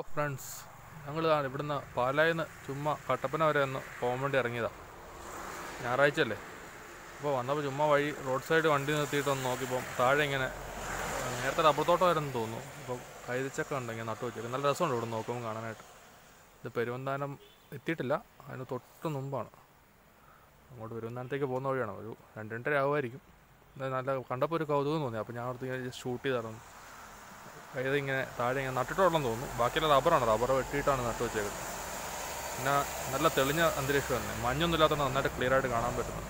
friends ഞങ്ങൾ ഇവിടുന്ന് പാലായിൽ നിന്ന് ചുമ്മാ കട്ടപ്പന വരെ ഒന്ന് പോകാൻ വേണ്ടി ഇറങ്ങിയതാണ് ഞായറാഴ്ച അല്ലേ അപ്പോൾ വന്നപ്പോൾ ചുമ്മാ വഴി റോഡ് സൈഡ് വണ്ടി നിർത്തിയിട്ട് ഒന്ന് നോക്കിയപ്പോൾ താഴെ ഇങ്ങനെ ആ, നേരത്തെ റബ്ബർ തോട്ടമായിരുന്നു തോന്നുന്നു അപ്പോൾ കൈതച്ചക്ക ഉണ്ട് ഇങ്ങനെ നട്ടു വെച്ചേക്കും നല്ല രസമുണ്ട് ഇവിടെ നോക്കുമ്പോൾ കാണാനായിട്ട് ഇത് പെരുവന്താനം എത്തിയിട്ടില്ല അതിന് തൊട്ട് മുമ്പാണ് അങ്ങോട്ട് പെരുവന്താനത്തേക്ക് പോകുന്ന വഴിയാണ് ഒരു രണ്ട് രണ്ടര ആവുമായിരിക്കും എന്തായാലും നല്ല കണ്ടപ്പോൾ ഒരു കൗതുകം തോന്നി അപ്പോൾ ഞാൻ അടുത്ത് ഇങ്ങനെ ഷൂട്ട് ചെയ്തായിരുന്നു കൈത ഇങ്ങനെ താഴെ ഇങ്ങനെ നട്ടിട്ടുള്ളതെന്ന് തോന്നുന്നു ബാക്കിയുള്ള റബ്ബറാണ് റബ്ബർ വെട്ടിയിട്ടാണ് നട്ടു വെച്ചേക്കുന്നത് പിന്നെ നല്ല തെളിഞ്ഞ അന്തരീക്ഷം തന്നെ മഞ്ഞൊന്നും ഇല്ലാത്തതുകൊണ്ട് നന്നായിട്ട് ക്ലിയർ ആയിട്ട് കാണാൻ പറ്റുന്നുണ്ട്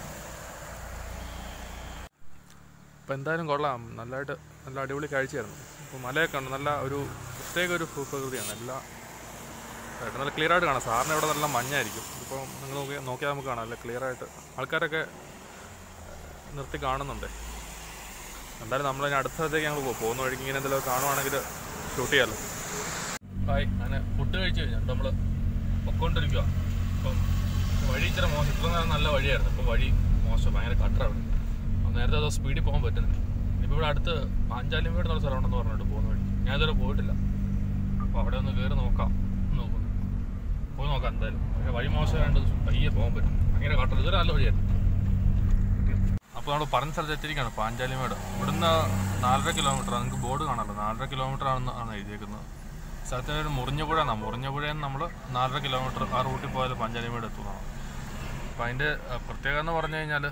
അപ്പോൾ എന്തായാലും കൊള്ളാം നല്ലതായിട്ട് നല്ല അടിപൊളി കാഴ്ചയായിരുന്നു ഇപ്പോൾ മലയൊക്കെ ഉണ്ട് നല്ല ഒരു പ്രത്യേക ഒരു ഭൂപ്രകൃതിയാണ് എല്ലാ ആയിട്ട് നല്ല ക്ലിയർ ആയിട്ട് കാണാം സാറിന് ഇവിടെ നല്ല മഞ്ഞായിരിക്കും ഇപ്പോൾ നിങ്ങൾ നോക്കി നോക്കിയാൽ നമുക്ക് കാണാം നല്ല ക്ലിയർ ആയിട്ട് ആൾക്കാരൊക്കെ നിർത്തി കാണുന്നുണ്ട് എന്തായാലും നമ്മൾ ഇനി അടുത്ത സ്ഥലത്തേക്ക് ഞങ്ങൾ പോകും പോകുന്ന വഴിക്ക് ഇങ്ങനെ എന്തെങ്കിലും കാണുവാണെങ്കിൽ ഷൂട്ട് ചെയ്യാമല്ലോ ഹായ് അങ്ങനെ ഫുഡ് കഴിച്ച് കഴിഞ്ഞിട്ട് നമ്മൾ പൊക്കോണ്ടിരിക്കുക ഇപ്പം വഴി ഇച്ചിരി മോശം ഇത്ര നേരം നല്ല വഴിയായിരുന്നു ഇപ്പം വഴി മോശം ഭയങ്കര കട്ടറാണ് നേരത്തെ അത് സ്പീഡിൽ പോകാൻ പറ്റുന്നില്ല ഇപ്പോൾ ഇവിടെ അടുത്ത് പാഞ്ചാലിമേട് എന്നുള്ള സ്ഥലമുണ്ടെന്ന് പറഞ്ഞിട്ട് പോകുന്ന വഴി ഞാൻ ഇതുവരെ പോയിട്ടില്ല അപ്പോൾ അവിടെ ഒന്ന് കയറി നോക്കാം എന്ന് നോക്കുന്നു പോയി നോക്കാം എന്തായാലും പക്ഷേ വഴി മോശമായതുകൊണ്ട് പയ്യെ പോകാൻ പറ്റും ഭയങ്കര കട്ടർ ഇതൊരു നല്ല വഴിയായിരുന്നു അപ്പോൾ നമ്മൾ പറഞ്ഞ സ്ഥലത്ത് എത്തിയിരിക്കുകയാണ് പാഞ്ചാലിമേട് ഇവിടുന്ന് നാലര കിലോമീറ്റർ നിങ്ങൾക്ക് ബോർഡ് കാണാമല്ലോ നാലര കിലോമീറ്റർ ആണെന്ന് ആണ് എഴുതിയേക്കുന്നത് സ്ഥലത്തിന് ഒരു മുറിഞ്ഞപുഴ എന്നാണ് മുറിഞ്ഞപുഴയിൽ നിന്ന് നമ്മൾ നാലര കിലോമീറ്റർ ആ റൂട്ടിൽ പോയാൽ പാഞ്ചാലിമേട് എത്തുന്നതാണ് അപ്പോൾ അതിൻ്റെ അഹ്, പ്രത്യേകത എന്ന് പറഞ്ഞു കഴിഞ്ഞാൽ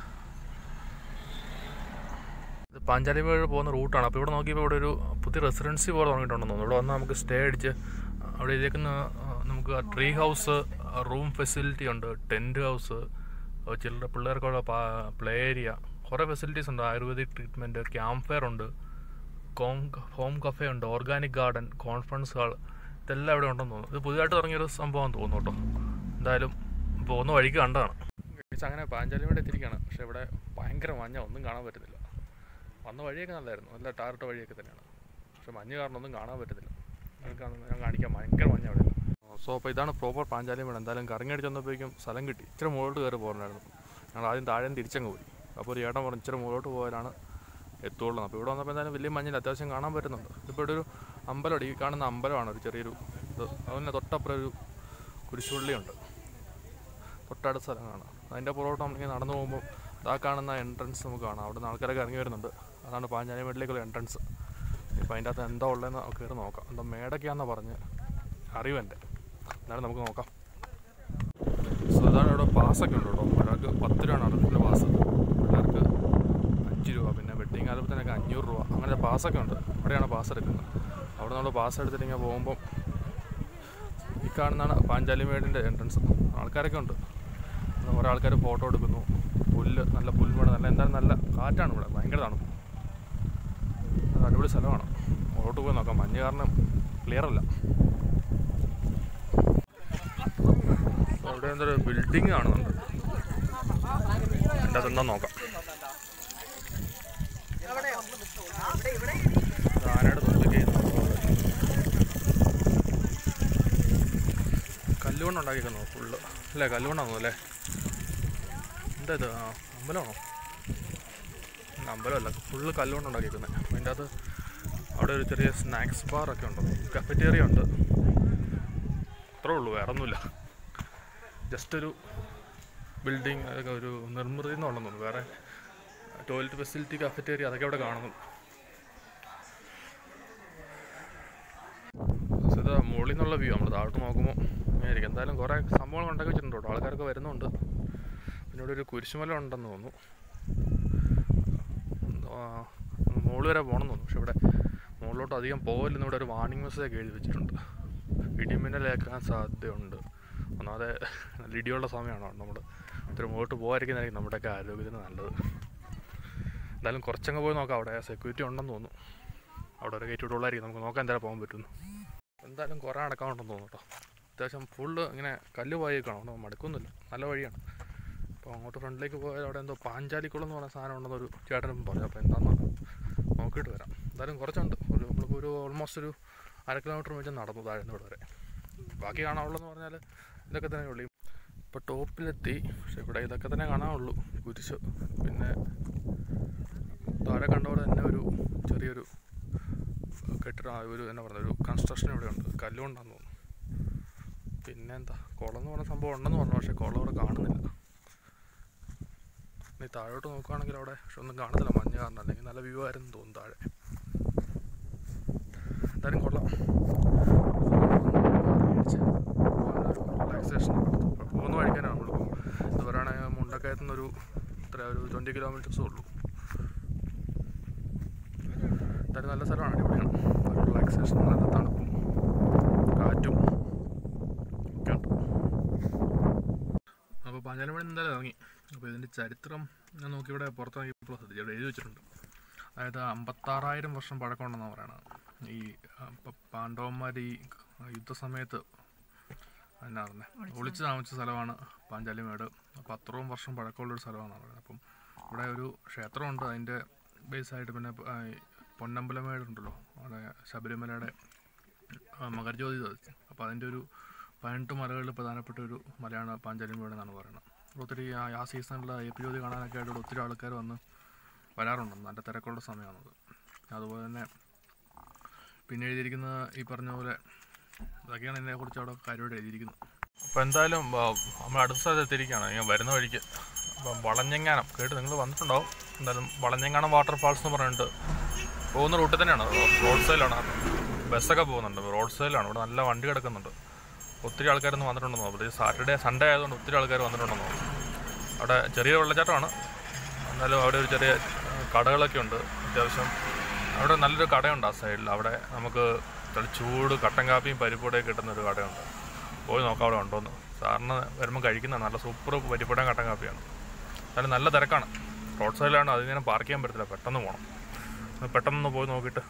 ഇത് പാഞ്ചാലിമേട് പോകുന്ന റൂട്ടാണ് അപ്പോൾ ഇവിടെ നോക്കിയപ്പോൾ ഇവിടെ ഒരു പുതിയ റെസിഡൻസി പോലെ തുടങ്ങിയിട്ടുണ്ടെന്ന് തോന്നുന്നു ഇവിടെ വന്നാൽ നമുക്ക് സ്റ്റേ അടിച്ച് അവിടെ എഴുതിയേക്കുന്ന ആ, നമുക്ക് ട്രീ ഹൗസ് റൂം ഫെസിലിറ്റി ഉണ്ട് ടെൻറ്റ് ഹൗസ് ചില്ലറ പിള്ളേർക്കുള്ള പ്ലേ ഏരിയ കുറേ ഫെസിലിറ്റീസ് ഉണ്ട് ആയുർവേദിക് ട്രീറ്റ്മെൻറ്റ് ക്യാമ്പ് ഫെയർ ഉണ്ട് കോം ഹോം കഫേ ഉണ്ട് ഓർഗാനിക് ഗാർഡൻ കോൺഫറൻസ് ഹാൾ ഇതെല്ലാം ഇവിടെ ഉണ്ടെന്ന് തോന്നുന്നു ഇത് പുതിയതായിട്ട് തുടങ്ങിയൊരു സംഭവം തോന്നുന്നു കേട്ടോ എന്തായാലും പോകുന്ന വഴിക്ക് കണ്ടതാണ് ഗൈസ്, അങ്ങനെ പാഞ്ചാലിമേട് എത്തിയിരിക്കുകയാണ് പക്ഷേ ഇവിടെ ഭയങ്കര മഞ്ഞ ഒന്നും കാണാൻ പറ്റുന്നില്ല വന്ന വഴിയൊക്കെ നല്ലായിരുന്നു നല്ല ടാറിട്ട വഴിയൊക്കെ തന്നെയാണ് പക്ഷെ മഞ്ഞ് കാരണം ഒന്നും കാണാൻ പറ്റുന്നില്ല നിങ്ങൾക്ക് കാണുന്ന- ഞാൻ കാണിക്കാം ഭയങ്കര മഞ്ഞ അവിടെ സോ അപ്പോൾ ഇതാണ് പ്രോപ്പർ പാഞ്ചാലിമേട് എന്തായാലും കറങ്ങി ചെന്നപ്പോഴേക്കും സ്ഥലം കിട്ടി ഇച്ചിരി മുകളിലോട്ട് കയറി പോകണമായിരുന്നു ഞങ്ങൾ ആദ്യം താഴെ നിന്ന് തിരിച്ചങ്ങ് പോയി അപ്പോൾ ഒരു ഏട്ടൻ പറഞ്ഞു ഇച്ചിരി മുകളിലോട്ട് പോയാലാണ് എത്തുള്ളൂ അപ്പോൾ ഇവിടെ വന്നപ്പോൾ എന്തായാലും വലിയ മഞ്ഞില്ല അത്യാവശ്യം കാണാൻ പറ്റുന്നുണ്ട് ഇപ്പോൾ ഇവിടെ ഒരു അമ്പലമുണ്ട് ഈ കാണുന്ന അമ്പലമാണ് ഒരു ചെറിയൊരു ഇത് അതുപോലെ തൊട്ടപ്പുറം ഒരു കുരിശുപള്ളിയുണ്ട് തൊട്ടടുത്ത സ്ഥലമാണ് അതിൻ്റെ പുറകോട്ട് നമ്മളിങ്ങനെ നടന്നു പോകുമ്പോൾ ആ കാണുന്ന എൻട്രൻസ് നമുക്ക് കാണാം അവിടെ നിന്ന് ആൾക്കാരൊക്കെ ഇറങ്ങി വരുന്നുണ്ട് അതാണ് പാഞ്ചാലിമേട്ടിലേക്കുള്ള എൻട്രൻസ് ഇപ്പോൾ അതിൻ്റെ അകത്ത് എന്താ ഉള്ളതെന്ന് കയറി നോക്കാം എന്താ മേടൊക്കെയാണെന്ന് പറഞ്ഞ് അറിവെൻ്റെ എന്നാലും നമുക്ക് നോക്കാം സോ അതാണ് ഇവിടെ പാസ്സൊക്കെ ഉണ്ട് കേട്ടോ ഒരാൾക്ക് പത്ത് രൂപയാണ് അടച്ചിൻ്റെ പാസ് പിള്ളേർക്ക് അഞ്ച് രൂപ പിന്നെ വെഡിങ് ആൽബത്തിനൊക്കെ അഞ്ഞൂറ് രൂപ അങ്ങനെ പാസ്സൊക്കെ ഉണ്ട് അവിടെയാണ് പാസ് എടുക്കുന്നത് അവിടെ നമ്മൾ പാസ് എടുത്തിട്ട് ഇങ്ങനെ പോകുമ്പം ഈ കാണുന്നതാണ് പാഞ്ചാലിമേടിൻ്റെ എൻട്രൻസ് ആൾക്കാരൊക്കെ ഉണ്ട് കുറേ ആൾക്കാർ ഫോട്ടോ എടുക്കുന്നു പുല്ല് നല്ല പുൽമേട് നല്ല എന്തായാലും നല്ല കാറ്റാണ് ഇവിടെ ഭയങ്കര തണുപ്പ് അത് അടിപൊളി സ്ഥലമാണ് മുകളോട്ട് പോയി നോക്കാം മഞ്ഞ് കാരണം ക്ലിയർ അല്ല അവിടെ എന്തൊരു ബിൽഡിങ് കാണുന്നുണ്ട് എൻ്റെ അതെന്താ നോക്കാം ഇത് ആനയുടെ തൊട്ടിലേക്ക് കല്ലുകൊണ്ട് ഉണ്ടാക്കിക്കുന്നു ഫുള്ള് അല്ലേ കല്ലുകൊണ്ടാണോ അല്ലേ എന്താ ഇത് ആ അമ്പലമാണോ ഇല്ല, അമ്പലമല്ല ഫുള്ള് കല്ലുകൊണ്ട് ഉണ്ടാക്കിയിരിക്കുന്നത് അതിൻ്റെ അകത്ത് അവിടെ ഒരു ചെറിയ സ്നാക്സ് ബാറൊക്കെ ഉണ്ട് കഫറ്റേറിയ ഉണ്ട് അത്രേ ഉള്ളൂ വേറെ ഒന്നുമില്ല ജസ്റ്റ് ഒരു ബിൽഡിങ് അതൊക്കെ ഒരു നിർമ്മിതി എന്നുള്ളതെന്ന് തോന്നുന്നു വേറെ ടോയ്ലറ്റ് ഫെസിലിറ്റി കഫറ്റേറിയ അതൊക്കെ അവിടെ കാണുന്നു പക്ഷേ ഇത് മുകളിൽ നിന്നുള്ള വ്യൂ നമ്മൾ താഴോട്ട് നോക്കുമ്പോൾ ഇങ്ങനെയായിരിക്കും എന്തായാലും കുറേ സംഭവങ്ങൾ ഉണ്ടാക്കി വെച്ചിട്ടുണ്ട് കേട്ടോ ആൾക്കാരൊക്കെ വരുന്നുണ്ട് പിന്നെ ഇവിടെ ഒരു കുരിശുമല ഉണ്ടെന്ന് തോന്നുന്നു ആ, മുകളിൽ വരെ പോകണം തോന്നുന്നു പക്ഷെ ഇവിടെ മുകളിലോട്ട് അധികം പോകില്ലെന്ന് ഇവിടെ ഒരു വാർണിംഗ് മെസ്സേജ് എഴുതി വെച്ചിട്ടുണ്ട് ഇടിമിന്നലേക്കാൻ സാധ്യതയുണ്ട് ഒന്നാമതെ നല്ല ഇടിയുള്ള സമയമാണ് നമ്മൾ ഇത്തിരി മുകളിലോട്ട് പോകാതിരിക്കുന്നതായിരിക്കും നമ്മുടെയൊക്കെ ആരോഗ്യത്തിന് നല്ലത് എന്തായാലും കുറച്ചങ്ങ് പോയി നോക്കാം അവിടെ സെക്യൂരിറ്റി ഉണ്ടെന്ന് തോന്നുന്നു അവിടെ ഒരു ഗേറ്റ് വിട്ടുള്ളായിരിക്കും നമുക്ക് നോക്കാൻ എന്തായാലും പോകാൻ പറ്റുന്നു എന്തായാലും കുറേ നടക്കാനുണ്ടെന്ന് തോന്നുന്നു കേട്ടോ അത്യാവശ്യം ഫുള്ള് ഇങ്ങനെ കല്ല് പോയേക്കണം അതുകൊണ്ട് മടുക്കൊന്നുമില്ല നല്ല വഴിയാണ് അപ്പോൾ അങ്ങോട്ട് ഫ്രണ്ടിലേക്ക് പോയാൽ അവിടെ എന്തോ പാഞ്ചാലിക്കുളം എന്ന് പറഞ്ഞ സാധനം ഉണ്ടെന്നൊരു ചേട്ടനും പറഞ്ഞു അപ്പോൾ എന്താണെന്ന് നോക്കിയിട്ട് വരാം എന്തായാലും കുറച്ചുണ്ട് ഒരു നമ്മളിപ്പോൾ ഒരു ഓൾമോസ്റ്റ് ഒരു അര കിലോമീറ്റർ വെച്ച് നടന്നു താഴെ നിന്ന് ഇവിടെ വരെ ബാക്കി കാണാനുള്ളതെന്ന് പറഞ്ഞാൽ ഇതൊക്കെ തന്നെ ഉള്ളൂ ഇപ്പോൾ ടോപ്പിലെത്തി പക്ഷെ ഇവിടെ ഇതൊക്കെ തന്നെ കാണാനുള്ളൂ കുരിശ് പിന്നെ താഴെ കണ്ട പോലെ തന്നെ ഒരു ചെറിയൊരു കെട്ടിടം ആ ഒരു എന്നാ പറയുക ഒരു കൺസ്ട്രക്ഷൻ ഇവിടെ ഉണ്ട് കല്ലുകൊണ്ടാന്ന് തോന്നുന്നു പിന്നെ എന്താ കുളം എന്ന് പറഞ്ഞ സംഭവം ഉണ്ടെന്ന് പറഞ്ഞു പക്ഷേ കുളം ഇവിടെ കാണുന്നില്ല നീ താഴോട്ട് നോക്കുകയാണെങ്കിൽ അവിടെ പക്ഷെ ഒന്നും കാണുന്നില്ല മഞ്ഞ് കാരണം അല്ലെങ്കിൽ നല്ല വ്യൂ ആയിരുന്നു തോന്നുന്നു താഴെ എന്തായാലും കൊള്ളാം റിലാക്സേഷൻ പോകുന്ന വഴിക്കാനാണ് നമ്മളിപ്പോൾ ഇത് പറയുകയാണെങ്കിൽ മുണ്ടക്കയത്തു നിന്നൊരു ഇത്ര ഒരു ട്വൻറ്റി കിലോമീറ്റേഴ്സേ ഉള്ളൂ എന്തായാലും നല്ല സ്ഥലമാണ് അടിപൊളിയാണ് ഒരു റിലാക്സേഷൻ നല്ല തണുപ്പും കാറ്റും ഒക്കെ ഉണ്ട് അപ്പോൾ പാഞ്ചാലമണി എന്തായാലും ഇറങ്ങി അപ്പോൾ ഇതിൻ്റെ ചരിത്രം ഞാൻ നോക്കി ഇവിടെ പുറത്തിറങ്ങിയപ്പോൾ ശ്രദ്ധിച്ചു ഇവിടെ എഴുതി വെച്ചിട്ടുണ്ട് അതായത് അമ്പത്താറായിരം വർഷം പഴക്കമുണ്ടെന്നാണ് പറയണത് ഈ ആ, പ- പാണ്ഡവന്മാർ ഈ യുദ്ധസമയത്ത് എന്നാ പറഞ്ഞത് ഒളിച്ചു താമസിച്ച സ്ഥലമാണ് പാഞ്ചാലിമേട് അപ്പോൾ അത്രയും വർഷം പഴക്കമുള്ളൊരു സ്ഥലമാണെന്നാണ് പറയുന്നത് അപ്പം ഇവിടെ ഒരു ക്ഷേത്രമുണ്ട് അതിൻ്റെ ബേസായിട്ട് പിന്നെ ആ, ഈ പൊന്നമ്പലമേടുണ്ടല്ലോ അവിടെ ശബരിമലയുടെ ആ, മകരജ്യോതി ദർശനം അപ്പോൾ അതിൻ്റെ ഒരു പതിനെട്ട് മലകളിൽ പ്രധാനപ്പെട്ട ഒരു മലയാണ് പാഞ്ചാലിമേട് എന്നാണ് പറയുന്നത് അപ്പോൾ ഒത്തിരി ആ ആ സീസണിൽ അയ്യപ്പ ജ്യോതി കാണാനൊക്കെ ആയിട്ട് ഇവിടെ ഒത്തിരി ആൾക്കാർ വന്ന് വരാറുണ്ട് നല്ല തിരക്കുള്ള സമയമാണത് അതുപോലെ തന്നെ പിന്നെ എഴുതിയിരിക്കുന്നത് ഈ പറഞ്ഞ പോലെ ഇതൊക്കെയാണ് ഇതിനെക്കുറിച്ച് അവിടെ കാര്യമായിട്ട് എഴുതിയിരിക്കുന്നത് അപ്പോൾ എന്തായാലും ആ, നമ്മൾ അടുത്ത സ്ഥലത്ത് എത്തിയിരിക്കുകയാണ് ഞാൻ വരുന്ന വഴിക്ക് അപ്പം വളഞ്ഞെങ്ങാനം കേട്ട് നിങ്ങൾ വന്നിട്ടുണ്ടാവും എന്തായാലും വളഞ്ഞെങ്ങാനം വാട്ടർഫാൾസ് എന്ന് പറഞ്ഞിട്ട് പോകുന്ന റൂട്ടിൽ തന്നെയാണ് റോഡ് സൈഡിലാണ് ബസ്സൊക്കെ പോകുന്നുണ്ട് റോഡ് സൈഡിലാണ് ഇവിടെ നല്ല വണ്ടി കിടക്കുന്നുണ്ട് ഒത്തിരി ആൾക്കാരൊന്നും വന്നിട്ടുണ്ടെന്ന് തോന്നുന്നു സാറ്റർഡേ സൺഡേ ആയതുകൊണ്ട് ഒത്തിരി ആൾക്കാർ വന്നിട്ടുണ്ടെന്ന് തോന്നുന്നു അവിടെ ചെറിയ വെള്ളച്ചാട്ടമാണ് എന്നാലും അവിടെ ഒരു ചെറിയ ആ, കടകളൊക്കെ ഉണ്ട് അത്യാവശ്യം അവിടെ നല്ലൊരു കടയുണ്ട് ആ സൈഡിൽ അവിടെ നമുക്ക് നല്ല ചൂട് കട്ടൻ കാപ്പിയും പരിപ്പൂടയൊക്കെ കിട്ടുന്ന ഒരു കടയുണ്ട് പോയി നോക്കാം അവിടെ ഉണ്ടോന്ന് സാറിന് വരുമ്പോൾ കഴിക്കുന്നതാണ് നല്ല സൂപ്പർ പരിപ്പൂടയും കട്ടൻ കാപ്പിയാണ് എന്നാലും നല്ല തിരക്കാണ് റോഡ് സൈഡിലാണ് അതിങ്ങനെ പാർക്ക് ചെയ്യാൻ പറ്റത്തില്ല പെട്ടെന്ന് പോകണം ഒന്ന് പെട്ടെന്ന് പോയി നോക്കിയിട്ട്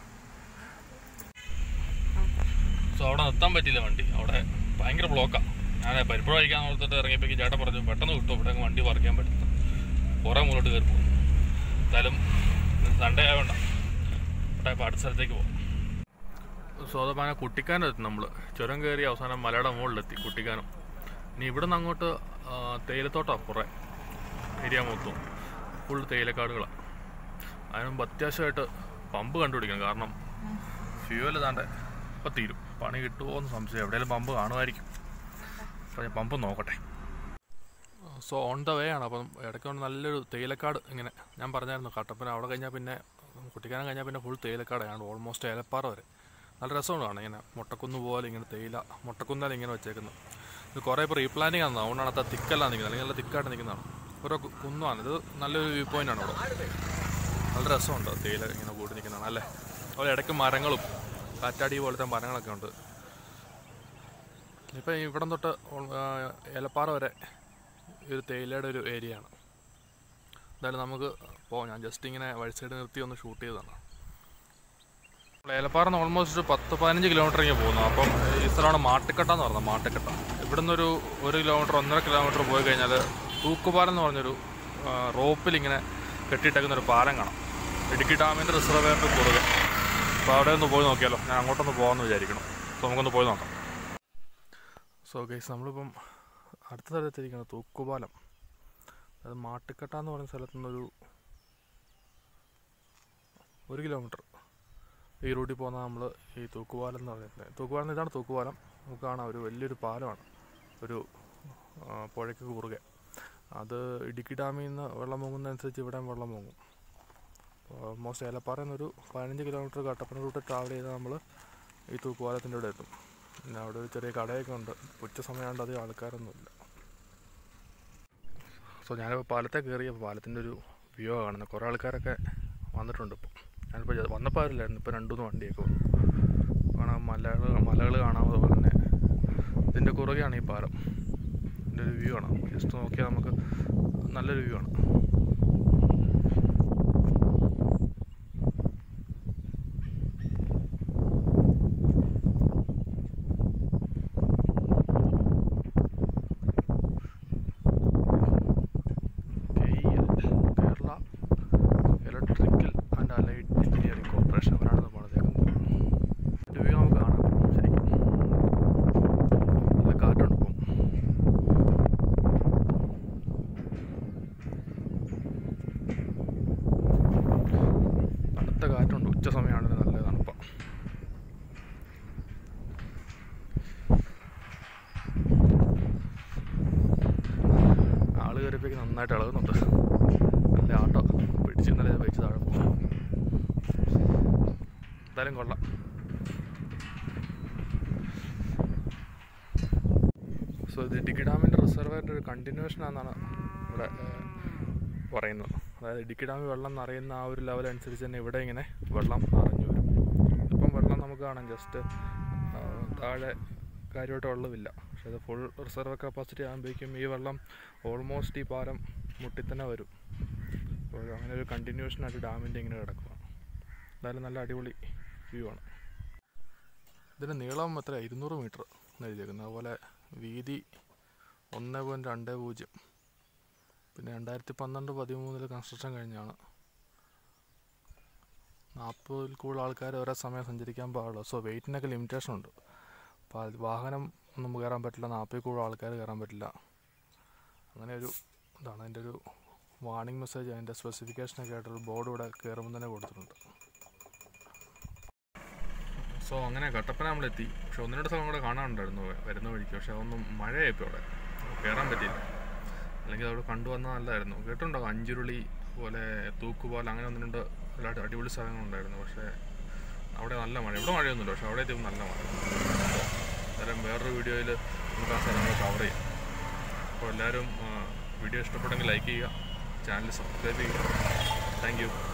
സോ അവിടെ നിർത്താൻ പറ്റിയില്ല വണ്ടി അവിടെ ഭയങ്കര ബ്ലോക്കാണ് ഞാൻ പരിപ്പുഴ കഴിക്കാൻ ഓർത്തിട്ട് ഇറങ്ങിയപ്പോഴേക്ക് ചേട്ടൻ പറഞ്ഞു പെട്ടെന്ന് വിട്ടു ഇവിടെ അങ്ങ് വണ്ടി പറിക്കാൻ പറ്റില്ല കുറേ മുന്നോട്ട് കയറി പോകും എന്തായാലും സൺഡേ ആയതുകൊണ്ട് ഇവിടെ ഇപ്പോൾ അടുത്ത സ്ഥലത്തേക്ക് പോകും സ്വതമാന കുട്ടിക്കാനം എത്തി നമ്മൾ ചുരം കയറി അവസാനം മലയുടെ മുകളിലെത്തി കുട്ടിക്കാനം ഇനി ഇവിടെ നിന്ന് അങ്ങോട്ട് ആ, തേയിലത്തോട്ടമാണ് കുറേ ഏരിയ മൊത്തം ഫുൾ തേയിലക്കാടുകളാണ് അതിനുമ്പ് അത്യാവശ്യമായിട്ട് പമ്പ് കണ്ടുപിടിക്കണം കാരണം ഫ്യൂവൽ താണ്ടെ ഇപ്പം തീരും പണി കിട്ടുമോ എന്ന് സംശയം എവിടെയെങ്കിലും പമ്പ് കാണുമായിരിക്കും അപ്പോൾ ഞാൻ പമ്പ് നോക്കട്ടെ സോ ഓൺ ദ വേ ആണ് അപ്പം ഇടയ്ക്ക് കൊണ്ട് നല്ലൊരു തേയിലക്കാട് ഇങ്ങനെ ഞാൻ പറഞ്ഞായിരുന്നു കട്ടപ്പന അവിടെ കഴിഞ്ഞാൽ പിന്നെ കുട്ടിക്കാനം കഴിഞ്ഞാൽ പിന്നെ ഫുൾ തേയിലക്കാടാണ് ഓൾമോസ്റ്റ് ഏലപ്പാറ വരെ നല്ല രസമാണ് കാണാൻ ഇങ്ങനെ മുട്ടക്കുന്ന് പോലെ ഇങ്ങനെ തേയില മുട്ടക്കുന്നാലും ഇങ്ങനെ വെച്ചേക്കുന്നത് ഇത് കുറേ ഇപ്പോൾ റീപ്ലാനിങ് ആണ് അതുകൊണ്ടാണ് അത്ര തിക്കല്ല നിൽക്കുന്നത് അല്ലെങ്കിൽ നല്ല തിക്കായിട്ട് നിൽക്കുന്നതാണ് ഓരോ കു- കുന്നുമാണ് ഇത് നല്ലൊരു വ്യൂ പോയിന്റ് ആണ് അവിടെ നല്ല രസമുണ്ട് തേയില ഇങ്ങനെ കൂടി നിൽക്കുന്നതാണ് അല്ലേ അതുപോലെ ഇടയ്ക്ക് മരങ്ങളും കാറ്റാടി പോലത്തെ മരങ്ങളൊക്കെ ഉണ്ട് ഇപ്പം ഇവിടം തൊട്ട് ഓൾ- ആ, ഏലപ്പാറ വരെ ഈ ഒരു തേയിലയുടെ ഒരു ഏരിയ ആണ് എന്തായാലും നമുക്ക് പോകാം ഞാൻ ജസ്റ്റ് ഇങ്ങനെ വഴി സൈഡ് നിർത്തി ഒന്ന് ഷൂട്ട് ചെയ്തതാണ് നമ്മൾ ഏലപ്പാറന്ന് ഓൾമോസ്റ്റ് ഒരു പത്ത് പതിനഞ്ച് കിലോമീറ്റർ ഇങ്ങനെ പോകുന്നു അപ്പം ഈ സ്ഥലമാണ് മാട്ടുക്കട്ട എന്ന് പറഞ്ഞത് മാട്ടുക്കട്ട ഇവിടുന്ന് ഒരു ഒരു കിലോമീറ്റർ ഒന്നര കിലോമീറ്റർ പോയി കഴിഞ്ഞാൽ തൂക്കുപാലം എന്ന് പറഞ്ഞൊരു ആ, റോപ്പിൽ ഇങ്ങനെ കെട്ടിയിട്ടേക്കുന്ന ഒരു പാലം കാണാം ഇടുക്കി ഡാമിൻ്റെ റിസർവേറിൻ്റെ കുറുകെ അപ്പോൾ അവിടെ ഒന്ന് പോയി നോക്കിയാലോ ഞാൻ അങ്ങോട്ടൊന്ന് പോകാമെന്ന് വിചാരിക്കണം അപ്പോൾ നമുക്കൊന്ന് പോയി നോക്കാം സോ ഗൈസ് നമ്മളിപ്പം അടുത്ത സ്ഥലത്തിരിക്കുന്നത് തൂക്കുപാലം അത് മാട്ടുക്കട്ട എന്ന് പറയുന്ന സ്ഥലത്തു നിന്നൊരു ഒരു കിലോമീറ്റർ ഈ റൂട്ടിൽ പോകുന്ന നമ്മൾ ഈ തൂക്കുപാലം എന്ന് പറയുന്നത് തൂക്കുപാലം ഇതാണ് തൂക്കുപാലം നമുക്ക് കാണാം ഒരു വലിയൊരു പാലമാണ് ഒരു ആ, പുഴയ്ക്ക് കുറുകെ അത് ഇടുക്കി ഡാമിൽ നിന്ന് വെള്ളം പൊങ്ങുന്നതനുസരിച്ച് ഇവിടെ വെള്ളം പൊങ്ങും ഓൾമോസ്റ്റ് ഏലപ്പാറയിൽ നിന്നൊരു പതിനഞ്ച് കിലോമീറ്റർ കട്ടപ്പന റൂട്ട് ട്രാവൽ ചെയ്താൽ നമ്മൾ ഈ തൂക്കുപാലത്തിൻ്റെ ഇവിടെ എത്തും പിന്നെ അവിടെ ഒരു ചെറിയ കടയൊക്കെ ഉണ്ട് ഉച്ച സമയമാണ്ട് അധികം ആൾക്കാരൊന്നുമില്ല സോ ഞാനിപ്പോൾ പാലത്തെ കയറിയ പാലത്തിൻ്റെ ഒരു വ്യൂ കാണുന്നത് കുറേ ആൾക്കാരൊക്കെ വന്നിട്ടുണ്ട് ഇപ്പോൾ ഞാനിപ്പോൾ ജ- വന്നപ്പോൾ ആരില്ലായിരുന്നു ഇപ്പോൾ രണ്ടു മൂന്ന് വണ്ടിയൊക്കെ വന്നു കാണാം മലകൾ മലകൾ കാണാം അതുപോലെ തന്നെ ഇതിൻ്റെ കുറുകെയാണ് ഈ പാലം ഇതിൻ്റെ ഒരു വ്യൂ കാണാം ജസ്റ്റ് നോക്കിയാൽ നമുക്ക് നല്ലൊരു വ്യൂ ആണ് KEL, Kerala electrical and allied engineering corporation അവരാണ് പണിതേക്കുന്നത് വ്യൂ നമുക്ക് കാണാം ശരിക്കും നല്ല കാറ്റുണ്ട് ഇപ്പം എത്തിയപ്പോഴേക്ക് നന്നായിട്ട് ഇളകുന്നുണ്ട് നല്ല ആട്ടോ പിടിച്ച് ഇന്നലെ വെച്ച് താഴെ പോകും എന്തായാലും കൊള്ളാം സോ ഇത് ഇടുക്കി ഡാമിൻ്റെ റിസർവറിൻ്റെ ഒരു കണ്ടിന്യൂഷൻ ആണെന്നാണ് ഇവിടെ ഏഹ്, പറയുന്നത് അതായത് ഇടുക്കി ഡാമിൽ വെള്ളം നിറയുന്ന ആ ഒരു ലെവൽ അനുസരിച്ച് തന്നെ ഇവിടെ ഇങ്ങനെ വെള്ളം നിറഞ്ഞു വരും ഇപ്പം വെള്ളം നമുക്ക് കാണാം ജസ്റ്റ് താഴെ കാര്യമായിട്ട് വെള്ളമില്ല പക്ഷേ ഇത് ഫുൾ റിസർവ് കപ്പാസിറ്റി ആകുമ്പോഴേക്കും ഈ വെള്ളം ഓൾമോസ്റ്റ് ഈ പാലം മുട്ടി തന്നെ വരും അപ്പോൾ അങ്ങനെ ഒരു കണ്ടിന്യൂഷനായിട്ട് ഡാമിൻ്റെ ഇങ്ങനെ കിടക്കുക എന്തായാലും നല്ല അടിപൊളി വ്യൂ ആണ് ഇതിന് നീളം എത്ര ഇരുന്നൂറ് മീറ്റർ എന്ന് എഴുതിയേക്കുന്നത് അതുപോലെ വീതി ഒന്ന് പോയിൻറ്റ് രണ്ട് പൂജ്യം പിന്നെ രണ്ടായിരത്തി പന്ത്രണ്ട് പതിമൂന്നിൽ കൺസ്ട്രക്ഷൻ കഴിഞ്ഞാണ് നാൽപ്പതിൽ കൂടുതൽ ആൾക്കാർ ഒരേ സമയം സഞ്ചരിക്കാൻ പാടുള്ളൂ സോ വെയിറ്റിനൊക്കെ ലിമിറ്റേഷൻ ഉണ്ട് അപ്പോൾ അത് വാഹനം ഒന്നും കയറാൻ പറ്റില്ല നാൽപ്പതിൽ കൂടുതൽ ആൾക്കാർ കയറാൻ പറ്റില്ല അങ്ങനെ ഒരു ഇതാണ് അതിൻ്റെ ഒരു വാർണിംഗ് മെസ്സേജ് അതിൻ്റെ സ്പെസിഫിക്കേഷനൊക്കെ ആയിട്ടൊരു ബോർഡ് ഇവിടെ കയറുമ്പോൾ തന്നെ കൊടുത്തിട്ടുണ്ട് സോ അങ്ങനെ കട്ടപ്പന നമ്മളെത്തി പക്ഷെ ഒന്ന് രണ്ട് സ്ഥലം കൂടെ കാണാനുണ്ടായിരുന്നു വ- വരുന്ന വഴിക്ക് പക്ഷെ അതൊന്നും മഴയായിപ്പോൾ അവിടെ കയറാൻ പറ്റിയില്ല അല്ലെങ്കിൽ അവിടെ കണ്ടുവന്നാൽ നല്ലതായിരുന്നു കേട്ടിട്ടുണ്ടോ അഞ്ചുരുളി പോലെ തൂക്കുപോലെ അങ്ങനെ ഒന്ന് രണ്ട് നല്ല അടി- അടിപൊളി സ്ഥലങ്ങളുണ്ടായിരുന്നു പക്ഷേ അവിടെ നല്ല മഴ ഇവിടെ മഴയൊന്നുമില്ല പക്ഷെ അവിടെ എത്തിയപ്പോൾ നല്ല മഴ അന്നേരം വേറൊരു വീഡിയോയിൽ നമുക്ക് ആ സ്ഥലങ്ങൾ കവർ ചെയ്യാം അപ്പോൾ എല്ലാവരും വീഡിയോ ഇഷ്ടപ്പെട്ടെങ്കിൽ ലൈക്ക് ചെയ്യുക ചാനൽ സബ്സ്ക്രൈബ് ചെയ്യുക താങ്ക് യു